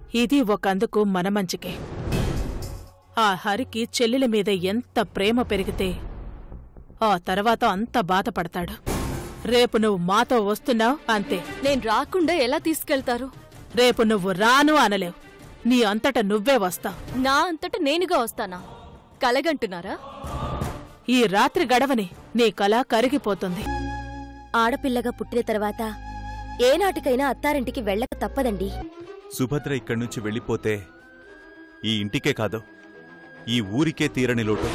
ఇది ఒకందుకు మన మంచికే ఆ హరికి చెల్లెల మీద ఎంత ప్రేమ పెరిగితే ఆ తర్వాత అంత బాధపడతాడు రేపు నువ్వు మాతో వస్తున్నావు అంతే నేను రాకుండా ఎలా తీసుకెళ్తారు రేపు నువ్వు రాను అనలేవు నీ అంతట నువ్వే వస్తావు నా అంతట నేనుగా వస్తానా కలగంటున్నారా ఈ రాత్రి గడవని నీ కళ కరిగిపోతుంది ఆడపిల్లగా పుట్టిన తర్వాత ఏనాటికైనా అత్తారింటికి వెళ్ళక తప్పదండి సుభద్ర ఇక్కడి నుంచి వెళ్ళిపోతే ఈ ఇంటికే కాదు ఈ ఊరికే తీరని లోటు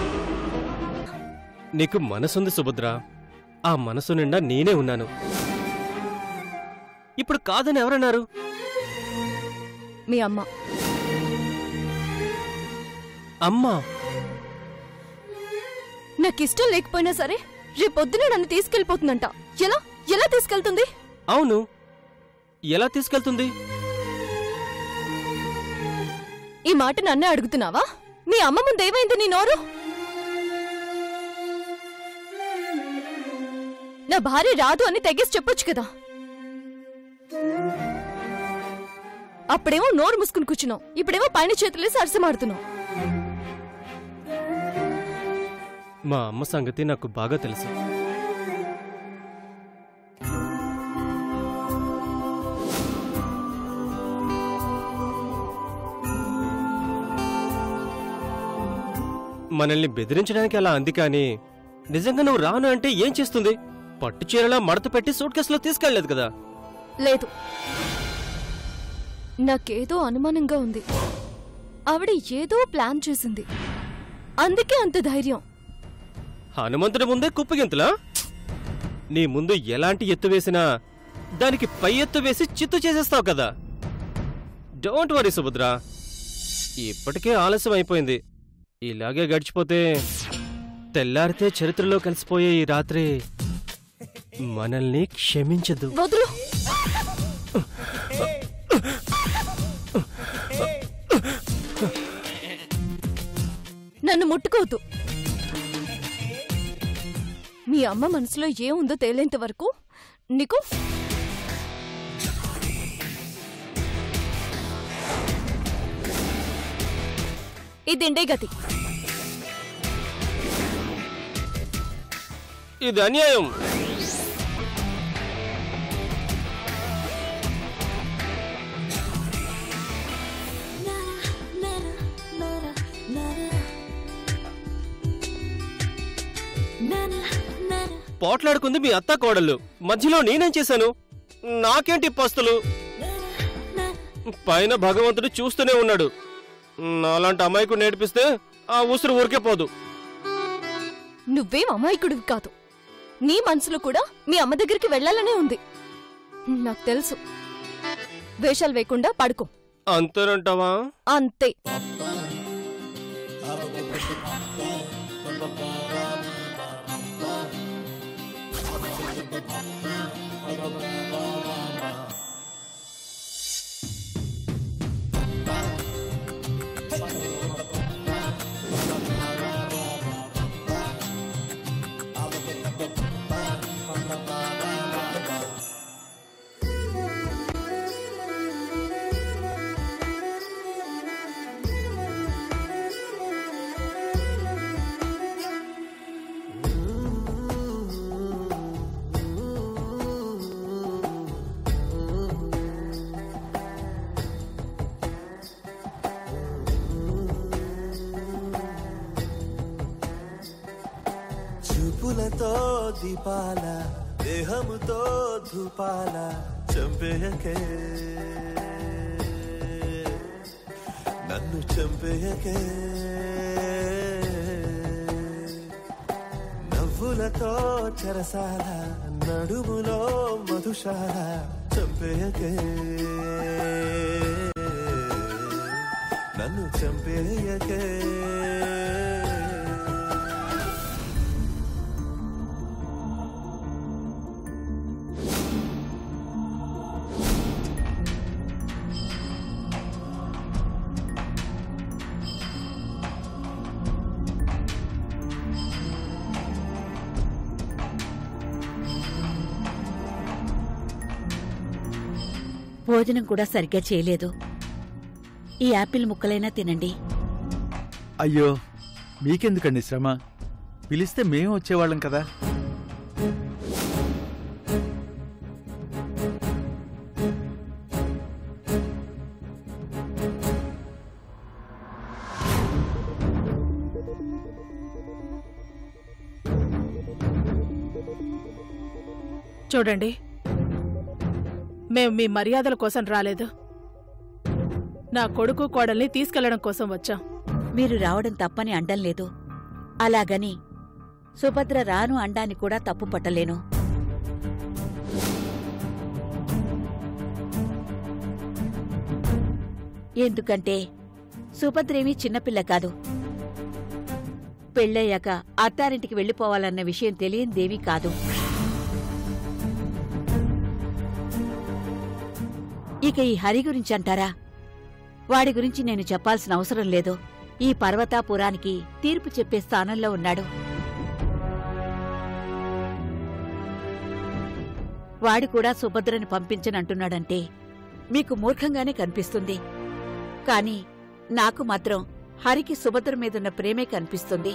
నీకు మనసుంది సుభద్ర ఆ మనసు నిండా నేనే ఉన్నాను ఇప్పుడు కాదని ఎవరన్నారు మీ అమ్మ అమ్మా నాకిష్టం లేకపోయినా సరే రేపొద్దున నన్ను తీసుకెళ్ళిపోతుందంట ఎలా ఎలా తీసుకెళ్తుంది అవును ఎలా తీసుకెళ్తుంది ఈ మాట నన్నే అడుగుతున్నావా మీ అమ్మ ముందు ఏమైంది నీ నోరు నా భార్య రాదు అని తెగేసి చెప్పొచ్చు కదా అప్పుడేమో నోరు మూసుకుని కూర్చున్నావు ఇప్పుడేమో పైన చేతులేసి అరసమాడుతున్నావు మా అమ్మ సంగతి నాకు బాగా తెలుసు మనల్ని బెదిరించడానికి అలా అంది కానీ నిజంగా నువ్వు రాను అంటే ఏం చేస్తుంది పట్టు చీరలా మడత పెట్టి సూట్ కేసులో తీసుకెళ్లేదు కదా లేదు నాకేదో అనుమానంగా ఉంది ఆవిడ ఏదో ప్లాన్ చేసింది అందుకే అంత ధైర్యం హనుమంతుడి ముందే కుప్పగింతలా నీ ముందు ఎలాంటి ఎత్తు వేసినా దానికి పై ఎత్తు వేసి చిత్తు చేసేస్తావు కదా డోంట్ వరీ సుభద్ర ఇప్పటికే ఆలస్యం అయిపోయింది ఇలాగే గడిచిపోతే తెల్లారితే చరిత్రలో కలిసిపోయే ఈ రాత్రి మనల్ని క్షమించదు వదులు నన్ను ముట్టుకోవద్దు మీ అమ్మ మనసులో ఏముందో తేలేంత వరకు నీకు ఇదిండే గతి ఇది అన్యాయం పోట్లాడుకుంది మీ అత్త కోడళ్ళు మధ్యలో నేనేం చేశాను నాకేంటి పస్తులు పైన భగవంతుడు చూస్తూనే ఉన్నాడు నాలాంటి అమ్మాయికు నేర్పిస్తే ఆ ఉసురు ఊరికే పోదు నువ్వేం అమాయకుడివి కాదు నీ మనసులో కూడా మీ అమ్మ దగ్గరికి వెళ్ళాలనే ఉంది నాకు తెలుసు వేషాలు వేయకుండా పడుకో అంతేనంటావా అంతే చూపులతో దీపాల దేహముతో ధూపాల చంపేయకే నన్ను చంపేయకే నవ్వులతో చెరసాల నడుములో మధుశాల చంపేయకే నన్ను చంపేయకే భోజనం కూడా సరిగ్గా చేయలేదు ఈ యాపిల్ ముక్కలైనా తినండి అయ్యో మీకెందుకండి శ్రమ పిలిస్తే మేము వచ్చేవాళ్ళం కదా చూడండి మేం మీ మర్యాదల కోసం రాలేదు నా కొడుకు కోడల్ని తీసుకెళ్లడం కోసం వచ్చాం మీరు రావడం తప్పని అండం లేదు అలాగని సుభద్ర రాను అండాన్ని కూడా తప్పు పట్టలేను ఎందుకంటే సుభద్రేమీ చిన్నపిల్ల కాదు పెళ్ళయ్యాక అత్తారింటికి వెళ్ళిపోవాలన్న విషయం తెలియందేమీ కాదు ఇక ఈ హరి గురించి అంటారా వాడి గురించి నేను చెప్పాల్సిన అవసరం లేదు ఈ పర్వతాపురానికి తీర్పు చెప్పే స్థానంలో ఉన్నాడు వాడు కూడా సుభద్రని పంపించనంటున్నాడంటే మీకు మూర్ఖంగానే కనిపిస్తుంది కాని నాకు మాత్రం హరికి సుభద్ర మీదున్న ప్రేమే కనిపిస్తుంది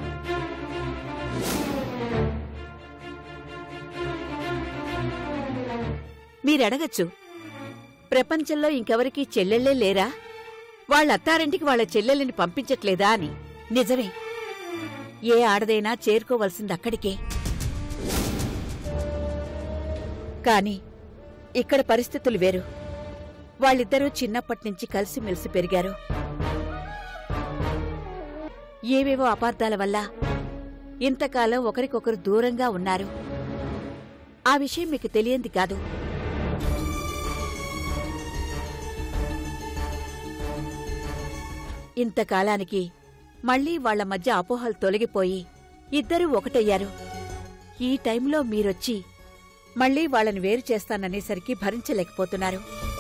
మీరడగచ్చు ప్రపంచంలో ఇంకెవరికీ చెల్లెళ్లే లేరా వాళ్ళ అత్తారింటికి వాళ్ళ చెల్లెల్ని పంపించట్లేదా అని నిజమే ఏ ఆడదైనా చేరుకోవలసింది అక్కడికే కాని ఇక్కడ పరిస్థితులు వేరు వాళ్ళిద్దరూ చిన్నప్పటినుంచి కలిసిమెలిసి పెరిగారు ఏవేవో అపార్థాల వల్ల ఇంతకాలం ఒకరికొకరు దూరంగా ఉన్నారు ఆ విషయం మీకు తెలియంది కాదు ఇంతకాలానికి మళ్ళీ వాళ్ళ మధ్య అపోహలు తొలగిపోయి ఇద్దరూ ఒకటయ్యారు ఈ టైంలో మీరొచ్చి మళ్ళీ వాళ్ళని వేరు చేస్తాననేసరికి భరించలేకపోతున్నారు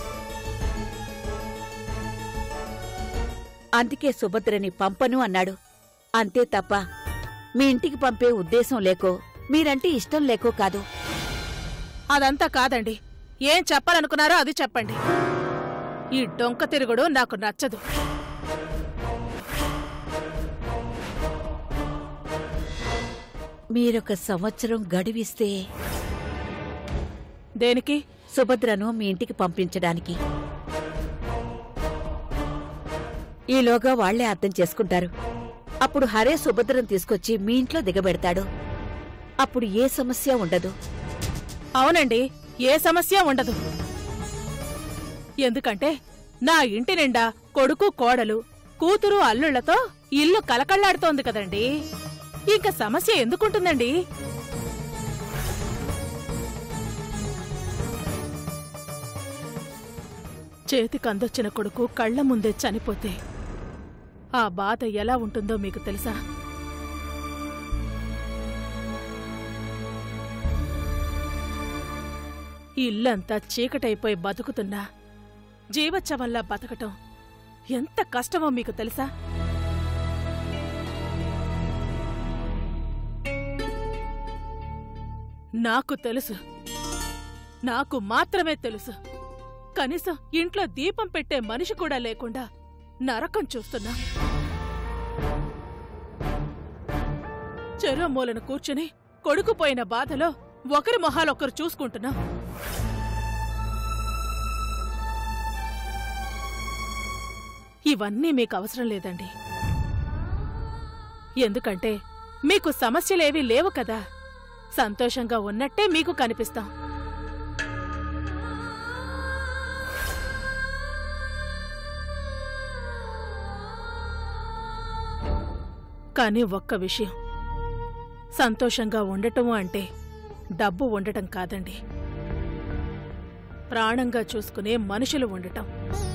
అందుకే సుభద్రని పంపను అన్నాడు అంతే తప్ప మీ ఇంటికి పంపే ఉద్దేశం లేకో మీరంటే ఇష్టం లేకో కాదు అదంతా కాదండి ఏం చెప్పాలనుకున్నారో అది చెప్పండి ఈ డొంక తిరుగుడు నాకు నచ్చదు మీరొక సంవత్సరం గడివిస్తే దేనికి సుభద్రను మీ ఇంటికి పంపించడానికి ఈలోగా వాళ్లే అర్థం చేసుకుంటారు అప్పుడు హరే సుభద్రను తీసుకొచ్చి మీ ఇంట్లో దిగబెడతాడు అప్పుడు ఏ సమస్య ఉండదు అవునండి ఏ సమస్య ఉండదు ఎందుకంటే నా ఇంటి నిండా కొడుకు కోడలు కూతురు అల్లుళ్లతో ఇల్లు కలకళ్లాడుతోంది కదండి ఇంక సమస్య ఎందుకుంటుందండి చేతికందొచ్చిన కొడుకు కళ్ల ముందే చనిపోతే ఆ బాధ ఎలా ఉంటుందో మీకు తెలుసా ఇల్లంతా చీకటైపోయి బతుకుతున్నా జీవచ్చవల్లా బతకటం ఎంత కష్టమో మీకు తెలుసా నాకు తెలుసు నాకు మాత్రమే తెలుసు కనీసం ఇంట్లో దీపం పెట్టే మనిషి కూడా లేకుండా నరకం చూస్తున్నా చెరో మూలను కూర్చుని కొడుకుపోయిన బాధలో ఒకరి మొహాలొకరు చూసుకుంటున్నా ఇవన్నీ మీకు అవసరం లేదండి ఎందుకంటే మీకు సమస్యలేవీ లేవు కదా సంతోషంగా ఉన్నట్టే మీకు కనిపిస్తాం కానీ ఒక్క విషయం సంతోషంగా ఉండటం అంటే డబ్బు ఉండటం కాదండి ప్రాణంగా చూసుకునే మనుషులు ఉండటం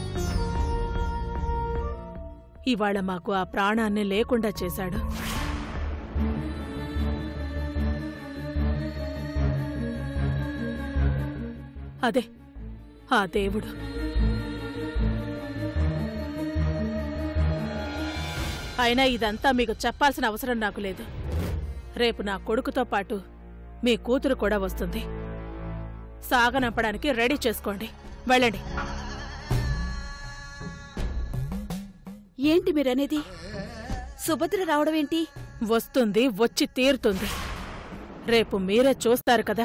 ఇవాళ మాకు ఆ ప్రాణాన్ని లేకుండా చేశాడు అదే ఆ దేవుడు అయినా ఇదంతా మీకు చెప్పాల్సిన అవసరం నాకు లేదు రేపు నా కొడుకుతో పాటు మీ కూతురు కూడా వస్తుంది సాగనంపడానికి రెడీ చేసుకోండి వెళ్ళండి ఏంటి మీరనేది సుభద్ర రావడం ఏంటి వస్తుంది వచ్చి తీరుతుంది రేపు మీరే చూస్తారు కదా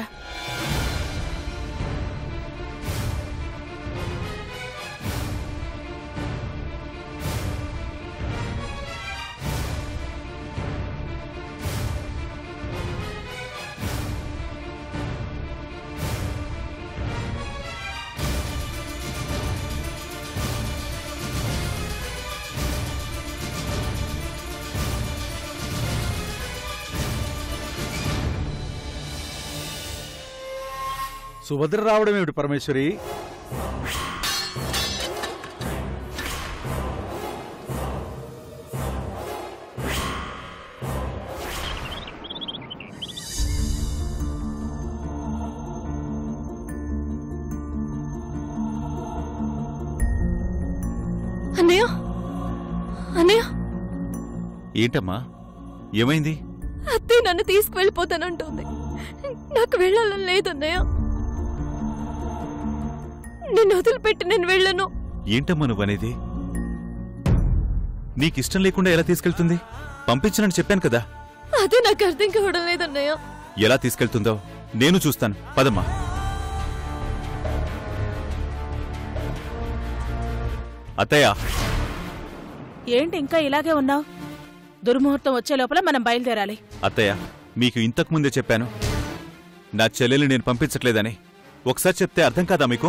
సుభద్ర రావడం ఏమిటి పరమేశ్వరి అన్నయ్య అన్నయ్య ఏంటమ్మా ఏమైంది అత్తే నన్ను తీసుకువెళ్ళిపోతానంటుంది నాకు వెళ్ళాలని లేదన్నయ్య నిన్ను వదిలిపెట్టి నేను వెళ్ళను ఏంటమ్మా నువ్వనేది నీకిష్టం లేకుండా ఎలా తీసుకెళ్తుంది పంపించనని చెప్పాను కదా అదే నాకు అర్థం కావడం లేదన్నయ్య ఎలా తీసుకెళ్తుందో నేను చూస్తాను పదమ్మా అత్తయ్య ఏంటి ఇంకా ఇలాగే ఉన్నావు దుర్ముహూర్తం వచ్చే లోపల మనం బయలుదేరాలి అత్తయ్య మీకు ఇంతకు ముందే చెప్పాను నా చెల్లెల్ని నేను పంపించట్లేదని ఒకసారి చెప్తే అర్థం కాదా మీకు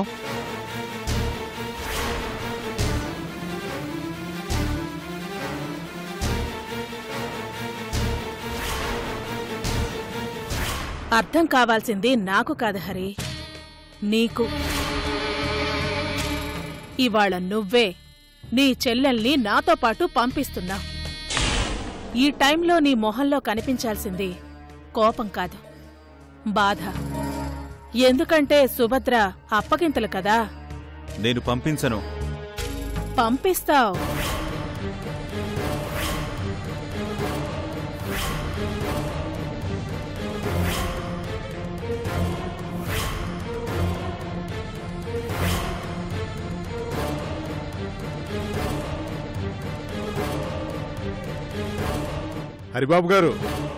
అర్థం కావాల్సింది నాకు కాదు హరి నీకు ఇవాళ నువ్వే నీ చెల్లెల్ని నాతో పాటు పంపిస్తున్నావు ఈ టైంలో నీ మొహంలో కనిపించాల్సింది కోపం కాదు బాధ ఎందుకంటే సుభద్ర అప్పగింతలు కదా నేను పంపించను పంపిస్తావు హరిబాబు గారు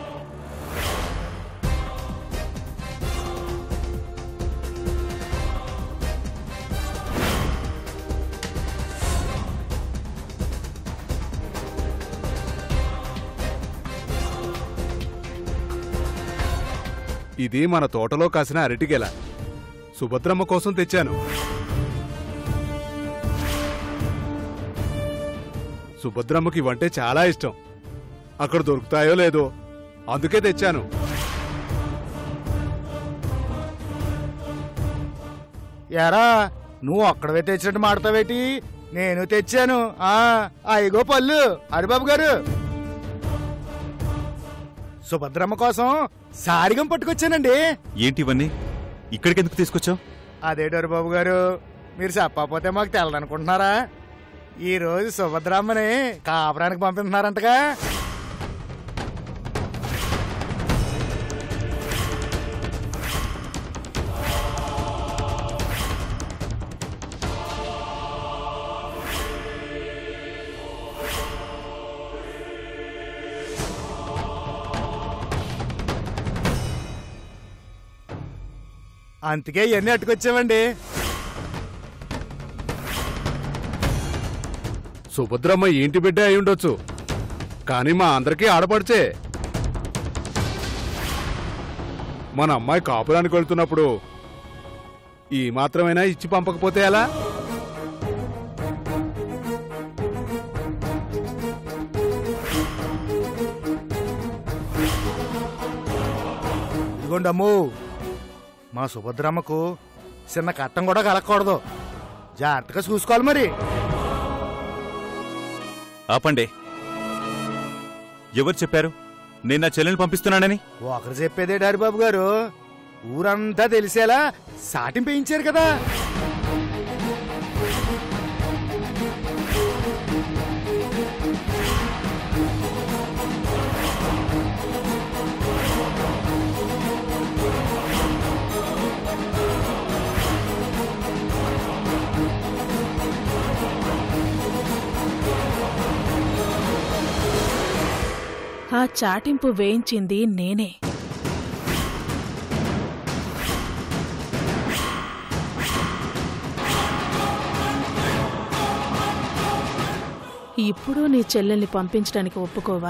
ఇది మన తోటలో కాసిన అరటిగెల సుభద్రమ్మ కోసం తెచ్చాను సుభద్రమ్మకి ఇవంటే చాలా ఇష్టం అక్కడ దొరుకుతాయో లేదో అందుకే తెచ్చాను ఎరా నువ్వు ఒక్కడవే తెచ్చినట్టు మాడతావేటి నేను తెచ్చాను ఆ అయ్యగో పళ్ళు హరిబాబు గారు సుభద్రమ్మ కోసం సారిగం పట్టుకొచ్చానండి ఏంటి ఇవన్నీ ఇక్కడికెందుకు తీసుకొచ్చావు అదేటి హరిబాబు గారు మీరు చెప్పకపోతే మాకు తెలదనుకుంటున్నారా ఈ రోజు సుభద్రమ్మని కాపురానికి పంపిస్తున్నారంటగా అందుకే ఇవన్నీ అట్టుకొచ్చామండి సుభద్రమ్మ ఏంటి బిడ్డ అయి ఉండొచ్చు కానీ మా అందరికీ ఆడపడిచే మన అమ్మాయి కాపురానికి వెళ్తున్నప్పుడు ఈ మాత్రమైనా ఇచ్చి పంపకపోతే ఎలా ఇదిగోండి అమ్ము మా సుభద్రమ్మకు చిన్న కట్టం కూడా కలగకూడదు జాగ్రత్తగా చూసుకోవాలి మరి ఆపండి ఎవరు చెప్పారు నేను నా చెల్లెల్ని పంపిస్తున్నానని ఒకరు చెప్పేదే బాబు గారు ఊరంతా తెలిసేలా సాటింపు వేయించారు కదా ఆ చాటింపు వేయించింది నేనే ఇప్పుడు నీ చెల్లెల్ని పంపించడానికి ఒప్పుకోవా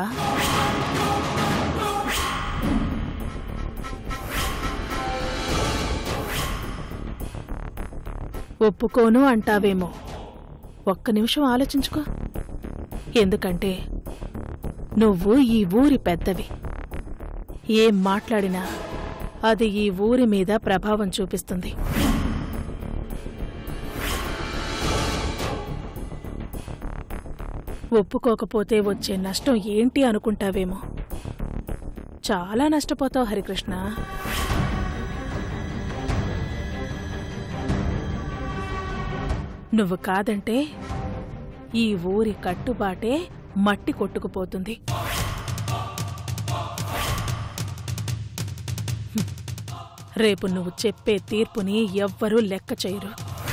ఒప్పుకోను అంటావేమో ఒక్క నిమిషం ఆలోచించుకో ఎందుకంటే నువ్వు ఈ ఊరి పెద్దవి ఏం మాట్లాడినా అది ఈ ఊరి మీద ప్రభావం చూపిస్తుంది ఒప్పుకోకపోతే వచ్చే నష్టం ఏంటి అనుకుంటావేమో చాలా నష్టపోతావు హరికృష్ణ నువ్వు కాదంటే ఈ ఊరి కట్టుబాటే మట్టి కొట్టుకుపోతుంది హ్మ్. రేపు నువ్వు చెప్పే తీర్పుని ఎవ్వరూ లెక్క చేయరు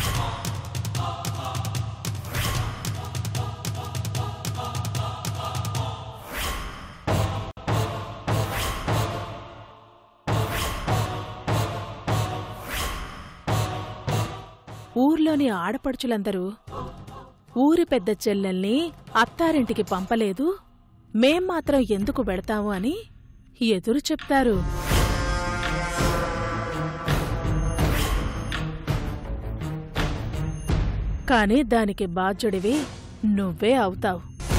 ఊర్లోని ఆడపడుచులందరూ ఊరి పెద్ద చెల్లెల్ని అత్తారింటికి పంపలేదు మేం మాత్రం ఎందుకు పెడతాము అని ఎదురు చెప్తారు కాని దానికి బాధ్యుడివి నువ్వే అవుతావు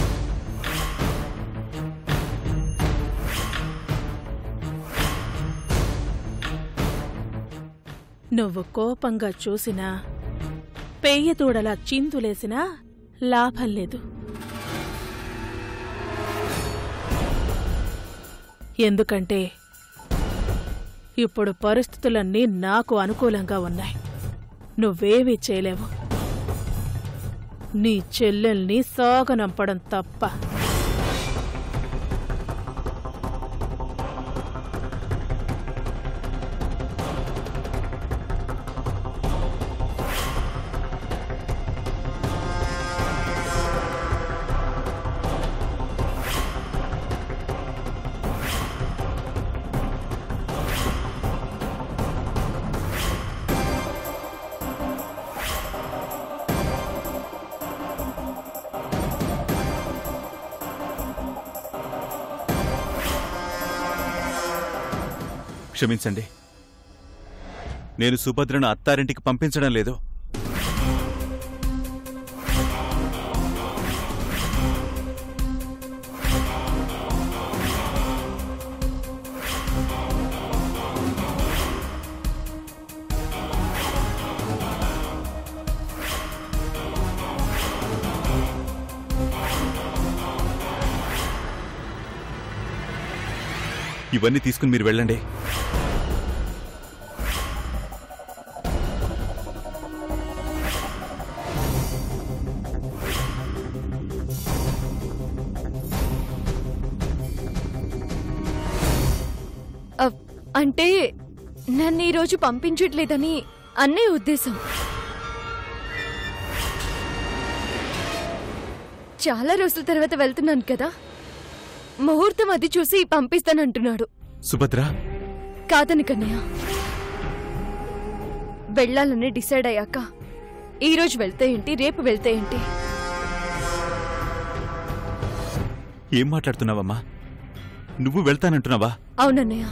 నువ్వు కోపంగా చూసినా పెయ్యతూడలా చిందులేసినా లాభం లేదు ఎందుకంటే ఇప్పుడు పరిస్థితులన్నీ నాకు అనుకూలంగా ఉన్నాయి నువ్వేమీ చేయలేవు నీ చెల్లెల్ని సాగనంపడం తప్ప క్షమించండి నేను సుభద్రను అత్తారింటికి పంపించడం లేదు ఇవన్నీ తీసుకుని మీరు వెళ్ళండి అవ్- అంటే నన్ను ఈరోజు పంపించట్లేదని అన్నే ఉద్దేశం చాలా రోజుల తర్వాత వెళ్తున్నాను కదా ముహూర్తం అది చూసి పంపిస్తానంటున్నాడు సుభద్ర కాదని కన్నయ్య వెళ్ళాలని డిసైడ్ అయ్యాక ఈ రోజు వెళ్తే ఏంటి రేపు వెళ్తే ఏంటి ఏం మాట్లాడుతున్నావమ్మా నువ్వు వెళ్తానంటున్నావా అవునన్నయ్య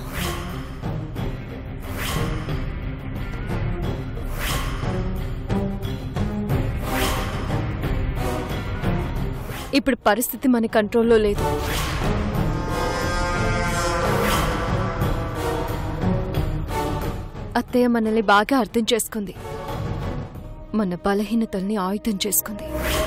ఇప్పుడు పరిస్థితి మన కంట్రోల్లో లేదు అత్తయ్య మనల్ని బాగా అర్థం చేసుకుంది మన బలహీనతల్ని ఆయుధం చేసుకుంది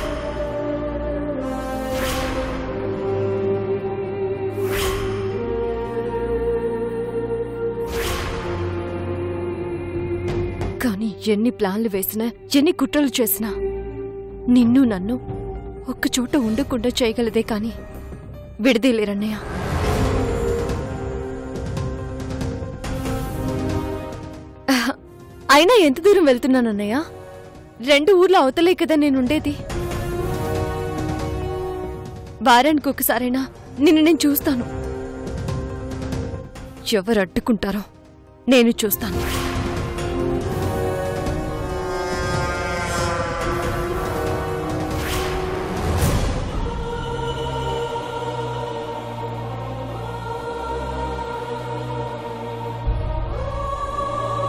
కానీ ఎన్ని ప్లాన్లు వేసినా ఎన్ని కుట్రలు చేసినా నిన్ను నన్ను ఒక్కచోట ఉండకుండా చేయగలదే కాని విడదీలేరన్నయ్య ఆహ్, అయినా ఎంత దూరం వెళ్తున్నానన్నయ్య రెండు ఊర్లో అవతలే కదా నేనుండేది వారానికి ఒకసారైనా నిన్ను నేను చూస్తాను ఎవరు అడ్డుకుంటారో నేను చూస్తాను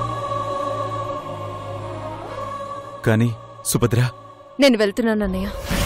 కానీ సుభద్ర నేను వెళ్తున్నాను అన్నయ్య